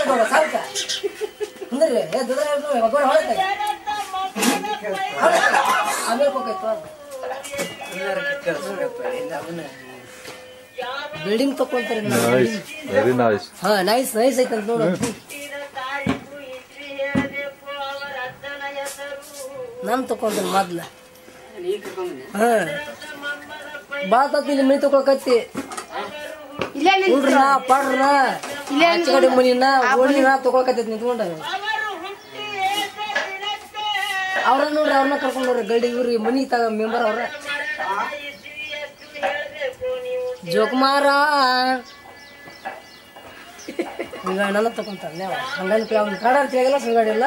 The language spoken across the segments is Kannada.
ನೋಡ ಸಾಲ್ಕ ಕುಂದ್ರಿ ಏ ದುದ್ರ ಒಬ್ಬರು ಹೊಳತೆ ಆಮೇಲೆ ಹೋಗೈತು ಬಿಲ್ಡಿಂಗ್ ತಕೊಂತಾರೆ ನೈಸ್ ವೆರಿ ನೈಸ್ ಹಾ ನೈಸ್ ನೈಸ್ ಐತಂತ ನೋಡು ನಾನ್ ತಕೊಂಡ್ರೆ ಮೊದ್ಲ ಹಾ ಬಾತ ಇಲ್ಲಿ ಮನಿ ತಕೊಳಕತ್ತಿ ಇಲ್ಲೇ ನಿಂತ್ರು. ಉಳ್ರ ಪಡ್ರ ಆಚೆ ಕಡೆ ಮನಿನ ಓಣಿನ ತಗೊಳಕತ್ತೈತಿ ನಿಂತ್ಕೊಂಡ ಅವ್ರ ನೋಡ್ರಿ ಅವ್ರನ್ನ ಕರ್ಕೊಂಡ್ ನೋಡ್ರಿ ಗಡಿ ಇವ್ರಿ ಮನಿ ತಗ ಮೆಂಬರ್ ಅವ್ರ ಜೋಕುಮಾರ ಹಿಂಗ ನನ್ನ ತಕೊಂತಾರ ನೀವು ಹಂಗಂತ ಅವ್ನ ಕಾಡ ಅಂತ ಹೇಗಲ್ಲ ಸುಗಾಡಿಲ್ಲ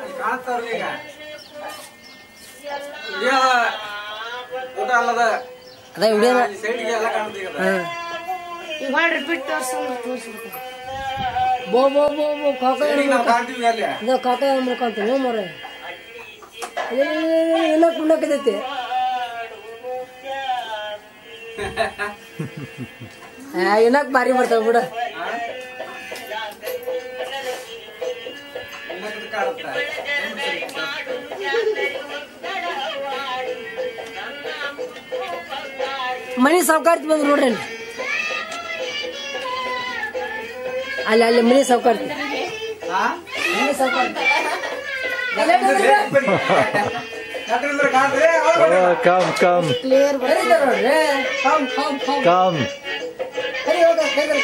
ಅದ ವಿಡಿಯೋನ ಹಾ ಈಗ ಮಾಡಿ ರಿಪೀಟ್ ತೋರ್ಸಂದ್ರೆ ತೋರ್ಸ್ಬೇಕು ಬೋ ಬೋ ಬೋ ಬೋ ಕಾಕ ಇದು ಕಾಕ ಮುಖಾಂತ ಹ್ಞೂ ಮರ ಎಲ್ಲ ಕುಂಡಕತೈತಿ ಏನಕ್ ಬಾರಿ ಬರ್ತಾವ ಬಿಡ ಮನಿ ಸಾವುಕಾರ್ತಿ ಬಂದ್ರು ನೋಡ್ರಿ ಅಲ್ಲಿ. ಅಲ್ಲಿ ಅಲ್ಲಿ ಮನಿ ಸಾವುಕಾರ್ತಿ ಮನಿ ಸಾವುಕಾರ್ತಿ ಕಮ್ ಕಮ್ ಕ್ಲಿಯರ್ ಬರೀತಾರ ನೋಡ್ರಿ ಕಾಮ್ ಕಾಮ್ ಕಾಮ್ ಕಮ್ ಕರಿ ಹೋಗ ಕೈ